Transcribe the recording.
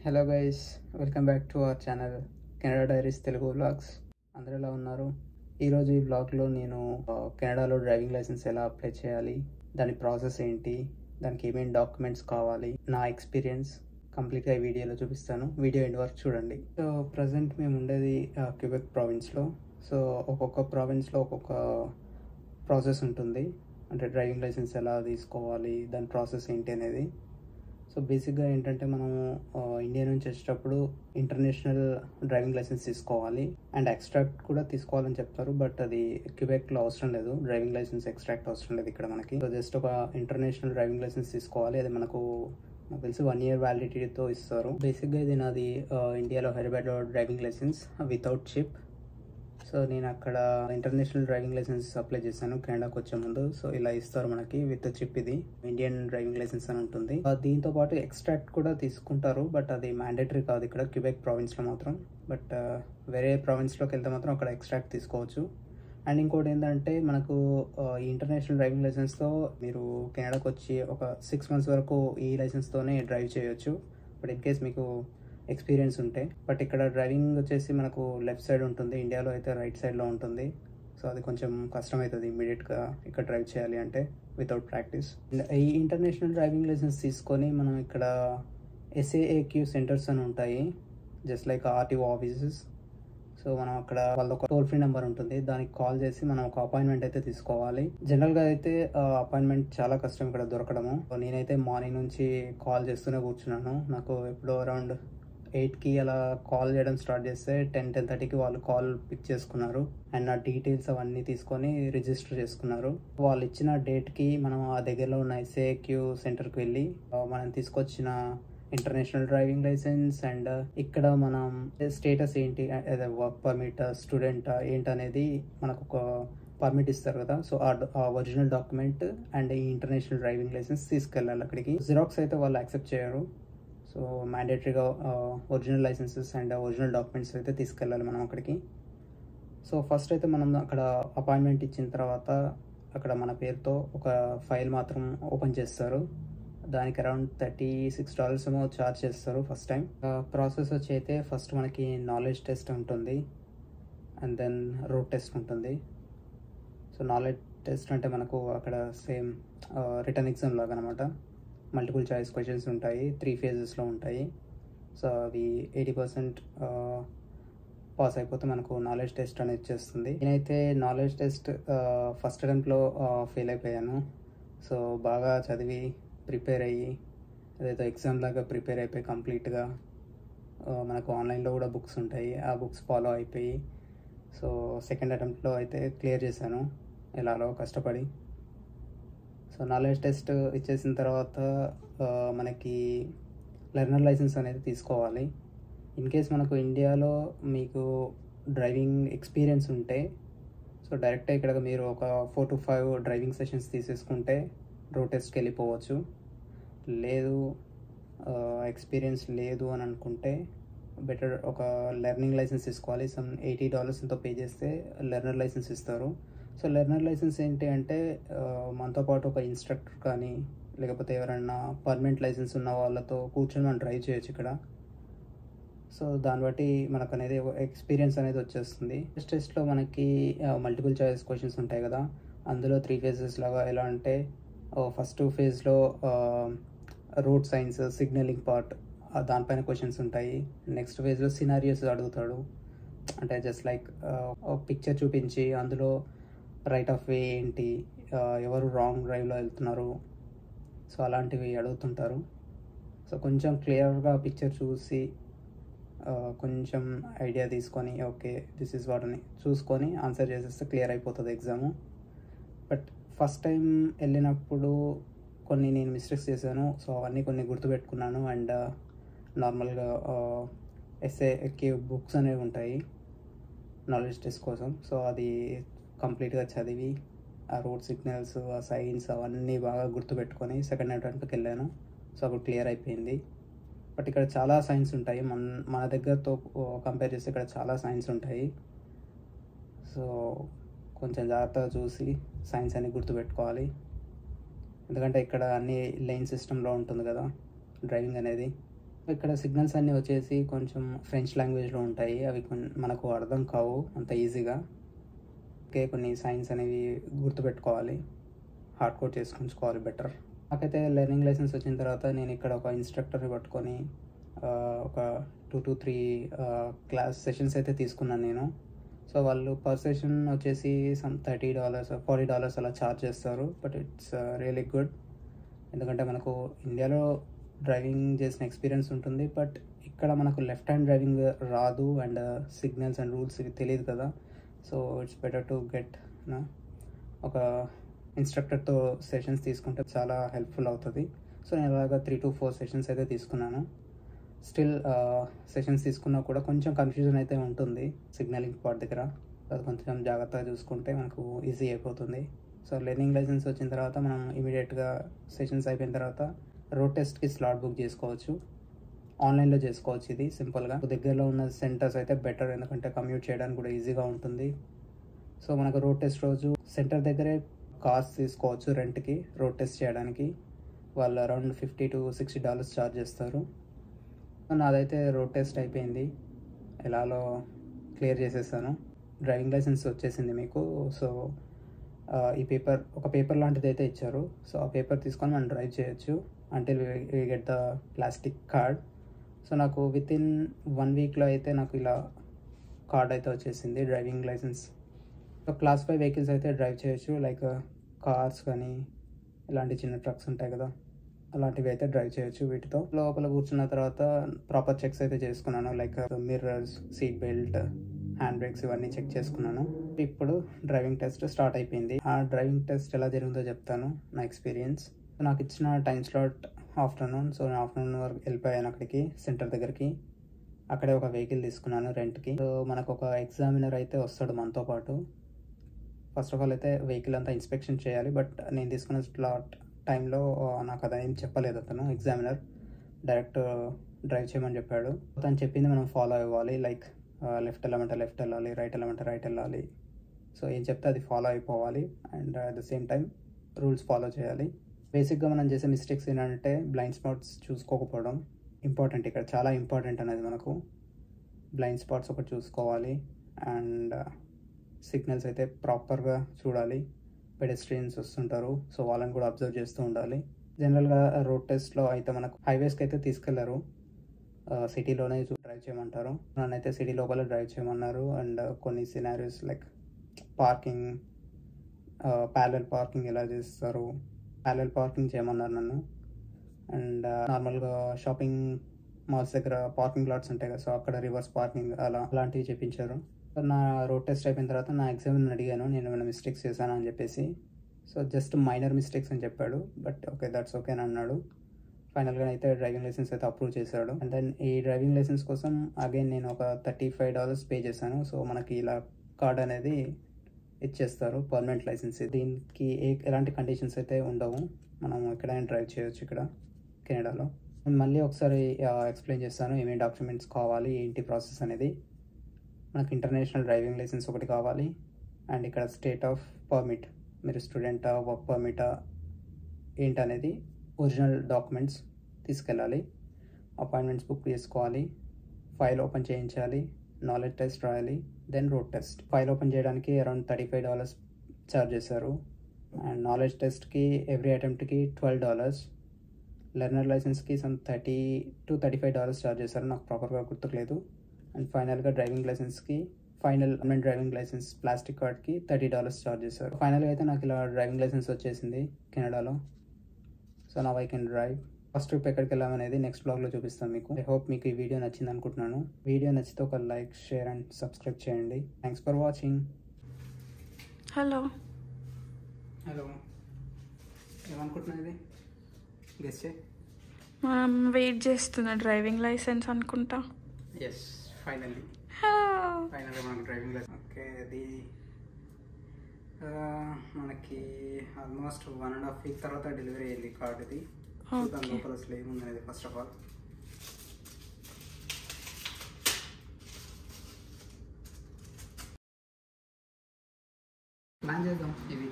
Hello guys welcome back to our channel Canada diaries Telugu vlogs అందరూ ఎలా ఉన్నారు ఈరోజు ఈ వ్లాగ్లో నేను ఆ, కెనడాలో డ్రైవింగ్ లైసెన్స్ ఎలా అప్లై చేయాలి దాని ప్రాసెస్ ఏంటి దానికి ఏమేమి డాక్యుమెంట్స్ కావాలి నా ఎక్స్పీరియన్స్ కంప్లీట్గా ఈ వీడియోలో చూపిస్తాను వీడియో ఎండ్ వరకు చూడండి సో ప్రజెంట్ మేము ఉండేది క్యూబెక్ ప్రావిన్స్లో సో ఒక్కొక్క ప్రావిన్స్లో ఒక్కొక్క ప్రాసెస్ ఉంటుంది అంటే డ్రైవింగ్ లైసెన్స్ ఎలా తీసుకోవాలి దాని ప్రాసెస్ ఏంటి అనేది సో బేసిక్గా ఏంటంటే మనము ఆ, ఇండియా నుంచి వచ్చేటప్పుడు ఇంటర్నేషనల్ డ్రైవింగ్ లైసెన్స్ తీసుకోవాలి అండ్ ఎక్స్ట్రాక్ట్ కూడా తీసుకోవాలని చెప్తారు బట్ అది క్యూబెక్లో అవసరం లేదు డ్రైవింగ్ లైసెన్స్ ఎక్స్ట్రాక్ట్ అవసరం లేదు ఇక్కడ మనకి సో జస్ట్ ఒక ఇంటర్నేషనల్ డ్రైవింగ్ లైసెన్స్ తీసుకోవాలి అది మనకు నాకు తెలిసి వన్ ఇయర్ వ్యాలిడిటీతో ఇస్తారు బేసిక్గా ఇది నాది ఆ, ఇండియాలో హైదరాబాద్లో driving licence without chip so నేను అక్కడ ఇంటర్నేషనల్ డ్రైవింగ్ లైసెన్స్ అప్లై చేశాను కెనడాకి వచ్చే ముందు సో ఇలా ఇస్తారు మనకి విత్ చిప్ ఇది ఇండియన్ డ్రైవింగ్ లైసెన్స్ అని ఉంటుంది ఆ, దీంతో పాటు ఎక్స్ట్రాక్ట్ కూడా తీసుకుంటారు బట్ అది మ్యాండేటరీ కాదు ఇక్కడ క్యూబెక్ ప్రావిన్స్లో మాత్రం బట్ వేరే ప్రావిన్స్లోకి వెళ్తే మాత్రం అక్కడ ఎక్స్ట్రాక్ట్ తీసుకోవచ్చు అండ్ ఇంకోటి ఏంటంటే మనకు ఆ, ఈ ఇంటర్నేషనల్ డ్రైవింగ్ లైసెన్స్తో మీరు కెనడాకి వచ్చి ఒక సిక్స్ మంత్స్ వరకు ఈ లైసెన్స్తోనే డ్రైవ్ చేయొచ్చు బట్ ఇన్ కేస్ మీకు ఎక్స్పీరియన్స్ ఉంటే బట్ ఇక్కడ డ్రైవింగ్ వచ్చేసి మనకు లెఫ్ట్ సైడ్ ఉంటుంది ఇండియాలో అయితే రైట్ సైడ్లో ఉంటుంది సో అది కొంచెం కష్టం అవుతుంది ఇమీడియట్గా ఇక్కడ డ్రైవ్ చేయాలి అంటే వితౌట్ ప్రాక్టీస్ ఈ ఇంటర్నేషనల్ డ్రైవింగ్ లైసెన్స్ తీసుకొని మనం ఇక్కడ ఎస్ఏఏక్యూ సెంటర్స్ అని ఉంటాయి just like RTO offices so మనం అక్కడ వాళ్ళ ఒక టోల్ ఫ్రీ నెంబర్ ఉంటుంది దానికి కాల్ చేసి మనం ఒక అపాయింట్మెంట్ అయితే తీసుకోవాలి జనరల్గా అయితే అపాయింట్మెంట్ చాలా కష్టం ఇక్కడ దొరకడము సో నేనైతే మార్నింగ్ నుంచి కాల్ చేస్తూనే కూర్చున్నాను నాకు ఎప్పుడో అరౌండ్ ఎయిట్కి అలా కాల్ చేయడం స్టార్ట్ చేస్తే టెన్ టెన్ థర్టీకి వాళ్ళు కాల్ పిక్ చేసుకున్నారు అండ్ నా డీటెయిల్స్ అవన్నీ తీసుకొని రిజిస్టర్ చేసుకున్నారు వాళ్ళు ఇచ్చిన డేట్కి మనం ఆ దగ్గరలో ఉన్న ఎస్ఏక్యూ సెంటర్కి వెళ్ళి ఆ, మనం తీసుకొచ్చిన ఇంటర్నేషనల్ డ్రైవింగ్ లైసెన్స్ అండ్ ఇక్కడ మనం స్టేటస్ ఏంటి అదే వర్క్ పర్మిట్ స్టూడెంట్ ఏంటి అనేది మనకు ఒక పర్మిట్ ఇస్తారు కదా సో ఆ ఒరిజినల్ డాక్యుమెంట్ అండ్ ఈ ఇంటర్నేషనల్ డ్రైవింగ్ లైసెన్స్ తీసుకెళ్ళాలి అక్కడికి జిరాక్స్ అయితే వాళ్ళు యాక్సెప్ట్ చేయరు సో మ్యాండేటరీగా original licences and original documents అయితే తీసుకెళ్ళాలి మనం అక్కడికి సో ఫస్ట్ అయితే మనం అక్కడ అపాయింట్మెంట్ ఇచ్చిన తర్వాత అక్కడ మన పేరుతో ఒక ఫైల్ మాత్రం ఓపెన్ చేస్తారు దానికి అరౌండ్ థర్టీ సిక్స్ డాలర్స్ ఏమో ఛార్జ్ చేస్తారు ఫస్ట్ టైం ప్రాసెస్ వచ్చి అయితే ఫస్ట్ మనకి నాలెడ్జ్ టెస్ట్ ఉంటుంది అండ్ దెన్ రోడ్ టెస్ట్ ఉంటుంది సో నాలెడ్జ్ టెస్ట్ అంటే మనకు అక్కడ సేమ్ రిటర్న్ ఎగ్జామ్ లాగా అనమాట మల్టిపుల్ చాయిస్ క్వశ్చన్స్ ఉంటాయి త్రీ ఫేజెస్లో ఉంటాయి సో అవి ఎయిటీ పర్సెంట్ పాస్ అయిపోతే మనకు నాలెడ్జ్ టెస్ట్ అనేది చేస్తుంది నేనైతే నాలెడ్జ్ టెస్ట్ ఫస్ట్ అటెంప్ట్లో ఫెయిల్ అయిపోయాను సో బాగా చదివి ప్రిపేర్ అయ్యి అదేదో ఎగ్జామ్ లాగా ప్రిపేర్ అయిపోయి కంప్లీట్గా మనకు ఆన్లైన్లో కూడా బుక్స్ ఉంటాయి ఆ బుక్స్ ఫాలో అయిపోయి సో సెకండ్ అటెంప్ట్లో అయితే క్లియర్ చేశాను ఎలాలో కష్టపడి సో నాలెడ్జ్ టెస్ట్ ఇచ్చేసిన తర్వాత ఆ, మనకి లెర్నర్ లైసెన్స్ అనేది తీసుకోవాలి ఇన్ కేస్ మనకు ఇండియాలో మీకు డ్రైవింగ్ ఎక్స్పీరియన్స్ ఉంటే సో డైరెక్ట్గా ఇక్కడ మీరు ఒక four to five driving sessions తీసేసుకుంటే రోడ్ టెస్ట్కి వెళ్ళిపోవచ్చు లేదు ఎక్స్పీరియన్స్ లేదు అని అనుకుంటే బెటర్ ఒక లెర్నింగ్ లైసెన్స్ తీసుకోవాలి సమ్ ఎయిటీ డాలర్స్ ఎంతో పే చేస్తే లెర్నర్ లైసెన్స్ ఇస్తారు సో లెర్నర్ లైసెన్స్ ఏంటి అంటే ఆ, మనతో పాటు ఒక ఇన్స్ట్రక్టర్ కానీ లేకపోతే ఎవరైనా పర్మనెంట్ లైసెన్స్ ఉన్న వాళ్ళతో కూర్చొని మనం డ్రైవ్ చేయొచ్చు ఇక్కడ సో దాన్ని బట్టి మనకు అనేది ఎక్స్పీరియన్స్ అనేది వచ్చేస్తుంది ఫస్ట్ టెస్ట్లో మనకి మల్టిపుల్ చాయిస్ క్వశ్చన్స్ ఉంటాయి కదా అందులో త్రీ ఫేజెస్ లాగా ఎలా అంటే ఫస్ట్ ఫేజ్లో రోడ్ సైన్స్ సిగ్నలింగ్ పార్ట్ దానిపైన క్వశ్చన్స్ ఉంటాయి నెక్స్ట్ ఫేజ్లో సినారియోస్ అడుగుతాడు అంటే జస్ట్ లైక్ పిక్చర్ చూపించి అందులో రైట్ ఆఫ్ వే ఏంటి ఆ, ఎవరు రాంగ్ డ్రైవ్లో వెళ్తున్నారు సో అలాంటివి అడుగుతుంటారు సో కొంచెం క్లియర్గా పిక్చర్ చూసి ఆ, కొంచెం ఐడియా తీసుకొని ఓకే దిస్ ఇస్ వాట్ అని చూసుకొని ఆన్సర్ చేసేస్తే క్లియర్ అయిపోతుంది ఎగ్జాము బట్ ఫస్ట్ టైం వెళ్ళినప్పుడు కొన్ని నేను మిస్టేక్స్ చేశాను సో అవన్నీ కొన్ని గుర్తుపెట్టుకున్నాను అండ్ నార్మల్గా ఎస్ఏకి బుక్స్ అనేవి ఉంటాయి నాలెడ్జ్ టెస్ట్ కోసం సో అది కంప్లీట్గా చదివి ఆ రోడ్ సిగ్నల్స్ ఆ సైన్స్ అవన్నీ బాగా గుర్తుపెట్టుకొని సెకండ్ అటెంప్ట్కి వెళ్ళాను సో అప్పుడు క్లియర్ అయిపోయింది బట్ ఇక్కడ చాలా సైన్స్ ఉంటాయి మన మన దగ్గరతో కంపేర్ చేస్తే ఇక్కడ చాలా సైన్స్ ఉంటాయి సో కొంచెం జాగ్రత్తగా చూసి సైన్స్ అని గుర్తుపెట్టుకోవాలి ఎందుకంటే ఇక్కడ అన్ని లైన్ సిస్టంలో ఉంటుంది కదా డ్రైవింగ్ అనేది ఇక్కడ సిగ్నల్స్ అన్నీ వచ్చేసి కొంచెం ఫ్రెంచ్ లాంగ్వేజ్లో ఉంటాయి అవి కొన్- మనకు అర్థం కావు అంత ఈజీగా ఓకే కొన్ని సైన్స్ అనేవి గుర్తుపెట్టుకోవాలి హార్డ్ కోడ్ చేసుకుంచుకోవాలి బెటర్ నాకైతే లెర్నింగ్ లైసెన్స్ వచ్చిన తర్వాత నేను ఇక్కడ ఒక ఇన్స్ట్రక్టర్ని పట్టుకొని ఆ, ఒక two to three class sessions అయితే తీసుకున్నాను నేను సో వాళ్ళు పర్ సెషన్ వచ్చేసి some thirty dollars forty dollars అలా ఛార్జ్ చేస్తారు బట్ ఇట్స్ రియలీ గుడ్ ఎందుకంటే మనకు ఇండియాలో డ్రైవింగ్ చేసిన ఎక్స్పీరియన్స్ ఉంటుంది బట్ ఇక్కడ మనకు లెఫ్ట్ హ్యాండ్ డ్రైవింగ్ రాదు అండ్ సిగ్నల్స్ అండ్ రూల్స్ ఇవి తెలియదు కదా so it's better to get ఒక ఇన్స్ట్రక్టర్తో సెషన్స్ తీసుకుంటే చాలా హెల్ప్ఫుల్ అవుతుంది సో నేను అలాగా త్రీ టు ఫోర్ సెషన్స్ అయితే తీసుకున్నాను స్టిల్ సెషన్స్ తీసుకున్నా కూడా కొంచెం కన్ఫ్యూజన్ అయితే ఉంటుంది సిగ్నలింగ్ పార్ట్ దగ్గర అది కొంచెం జాగ్రత్తగా చూసుకుంటే మనకు ఈజీ అయిపోతుంది సో లెర్నింగ్ లైసెన్స్ వచ్చిన తర్వాత మనం ఇమీడియట్గా సెషన్స్ అయిపోయిన తర్వాత రోడ్ టెస్ట్కి స్లాట్ బుక్ చేసుకోవచ్చు ఆన్లైన్లో చేసుకోవచ్చు ఇది సింపుల్గా దగ్గరలో ఉన్న సెంటర్స్ అయితే బెటర్ ఎందుకంటే కమ్యూట్ చేయడానికి కూడా ఈజీగా ఉంటుంది సో మనకు రోడ్ టెస్ట్ రోజు సెంటర్ దగ్గరే కార్స్ తీసుకోవచ్చు రెంట్కి రోడ్ టెస్ట్ చేయడానికి వాళ్ళు around fifty to sixty dollars charge చేస్తారు నాదైతే రోడ్ టెస్ట్ అయిపోయింది ఎలాలో క్లియర్ చేసేసాను డ్రైవింగ్ లైసెన్స్ వచ్చేసింది మీకు సో ఆ, ఈ పేపర్ ఒక పేపర్ లాంటిది అయితే ఇచ్చారు సో ఆ పేపర్ తీసుకొని మనం డ్రైవ్ చేయొచ్చు అంటే we get the plastic card so నాకు విత్ ఇన్ వన్ వీక్లో అయితే నాకు ఇలా కార్డ్ అయితే వచ్చేసింది driving licence so class five vehicles అయితే డ్రైవ్ చేయొచ్చు లైక్ కార్స్ కానీ ఇలాంటి చిన్న ట్రక్స్ ఉంటాయి కదా అలాంటివి అయితే డ్రైవ్ చేయొచ్చు వీటితో లోపల కూర్చున్న తర్వాత ప్రాపర్ చెక్స్ అయితే చేసుకున్నాను like mirrors seat belt hand brakes ఇవన్నీ చెక్ చేసుకున్నాను ఇప్పుడు డ్రైవింగ్ టెస్ట్ స్టార్ట్ అయిపోయింది ఆ డ్రైవింగ్ టెస్ట్ ఎలా జరిగిందో చెప్తాను నా ఎక్స్పీరియన్స్ నాకు ఇచ్చిన టైం స్లాట్ ఆఫ్టర్నూన్ సో నేను ఆఫ్టర్నూన్ వరకు వెళ్ళిపోయాను అక్కడికి సెంటర్ దగ్గరికి అక్కడే ఒక వెహికల్ తీసుకున్నాను రెంట్కి సో మనకు ఒక ఎగ్జామినర్ అయితే వస్తాడు మనతో పాటు ఫస్ట్ ఆఫ్ ఆల్ అయితే వెహికల్ అంతా ఇన్స్పెక్షన్ చేయాలి బట్ నేను తీసుకున్న స్లాట్ టైంలో నాకు అది ఏం చెప్పలేదు అతను ఎగ్జామినర్ డైరెక్ట్ డ్రైవ్ చేయమని చెప్పాడు తను చెప్పింది మనం ఫాలో అవ్వాలి లైక్ లెఫ్ట్ వెళ్ళమంటే లెఫ్ట్ వెళ్ళాలి రైట్ వెళ్ళమంటే రైట్ వెళ్ళాలి సో ఏం చెప్తే అది ఫాలో అయిపోవాలి and at the same time rules follow చేయాలి బేసిక్గా మనం చేసే మిస్టేక్స్ ఏంటంటే బ్లైండ్ స్పాట్స్ చూసుకోకపోవడం ఇంపార్టెంట్ ఇక్కడ చాలా ఇంపార్టెంట్ అనేది మనకు బ్లైండ్ స్పాట్స్ ఒకటి చూసుకోవాలి అండ్ సిగ్నల్స్ అయితే ప్రాపర్గా చూడాలి పెడెస్ట్రియన్స్ వస్తుంటారు సో వాళ్ళని కూడా అబ్జర్వ్ చేస్తూ ఉండాలి జనరల్గా రోడ్ టెస్ట్లో అయితే మనకు హైవేస్కి అయితే తీసుకెళ్లరు సిటీలోనే డ్రైవ్ చేయమంటారు నన్నైతే సిటీ లోపల డ్రైవ్ చేయమన్నారు అండ్ కొన్ని scenarios like parking parallel parking ఎలా చేస్తారు ప్యారల్ పార్కింగ్ చేయమన్నారు నన్ను అండ్ నార్మల్గా షాపింగ్ మాల్స్ దగ్గర పార్కింగ్ లాట్స్ ఉంటాయి కదా సో అక్కడ రివర్స్ పార్కింగ్ అలా అలాంటివి చెప్పించారు నా రోడ్ టెస్ట్ అయిపోయిన తర్వాత నా ఎగ్జామ్ అడిగాను నేను ఏమైనా మిస్టేక్స్ చేశాను అని చెప్పేసి సో జస్ట్ మైనర్ మిస్టేక్స్ అని చెప్పాడు బట్ ఓకే దట్స్ ఓకే అని అన్నాడు ఫైనల్గా అయితే డ్రైవింగ్ లైసెన్స్ అయితే అప్రూవ్ చేశాడు అండ్ దెన్ ఈ డ్రైవింగ్ లైసెన్స్ కోసం అగైన్ నేను ఒక థర్టీ ఫైవ్ డాలర్స్ పే చేశాను సో మనకి ఇలా కార్డ్ అనేది ఇచ్చేస్తారు పర్మనెంట్ లైసెన్స్ దీనికి ఏ ఎలాంటి కండిషన్స్ అయితే ఉండవు మనం ఎక్కడైనా డ్రైవ్ చేయొచ్చు ఇక్కడ కెనడాలో నేను మళ్ళీ ఒకసారి ఎక్స్ప్లెయిన్ చేస్తాను ఏమేమి డాక్యుమెంట్స్ కావాలి ఏంటి ప్రాసెస్ అనేది మనకు ఇంటర్నేషనల్ డ్రైవింగ్ లైసెన్స్ ఒకటి కావాలి అండ్ ఇక్కడ స్టేట్ ఆఫ్ పర్మిట్ మీరు స్టూడెంటా వర్క్ పర్మిటా ఏంటనేది ఒరిజినల్ డాక్యుమెంట్స్ తీసుకెళ్ళాలి అపాయింట్మెంట్స్ బుక్ చేసుకోవాలి ఫైల్ ఓపెన్ చేయించాలి నాలెడ్జ్ టెస్ట్ రాయాలి then road test file open చేయడానికి around thirty five dollars charge చేశారు అండ్ నాలెడ్జ్ టెస్ట్కి ఎవ్రీ అటెంప్ట్కి ట్వెల్వ్ డాలర్స్ లెర్నర్ లైసెన్స్కి some thirty two thirty five dollars charge చేశారు నాకు ప్రాపర్గా గుర్తుకులేదు అండ్ ఫైనల్గా డ్రైవింగ్ లైసెన్స్కి final amount driving licence plastic కార్డ్కి థర్టీ డాలర్స్ ఛార్జ్ చేశారు ఫైనల్గా అయితే నాకు ఇలా డ్రైవింగ్ లైసెన్స్ వచ్చేసింది కెనడాలో సో నా I can drive first trip ఎక్కడికి వెళ్ళామనేది నెక్స్ట్ బ్లాగ్లో చూపిస్తాను మీకు ఐ హోప్ మీకు ఈ వీడియో నచ్చింది అనుకుంటున్నాను వీడియో నచ్చితే ఒక లైక్ షేర్ అండ్ సబ్స్క్రైబ్ చేయండి thanks for watching hello hello ఏమనుకుంటున్నాను ఇది గెస్ చే మనం వెయిట్ చేస్తున్న డ్రైవింగ్ లైసెన్స్ అనుకుంటా ఎస్ ఫైనల్లీ ఫైనల్గా మనకు డ్రైవింగ్ లైసెన్స్ ఓకే అది ఆ, మనకి almost one and half week తర్వాత డెలివరీ అయ్యింది కార్డ్ ఇది చూద్దాం Okay. లోపల అసలు ఏముందనేది ఫస్ట్ ఆఫ్ ఆల్ ప్లాన్ చేద్దాం ఈ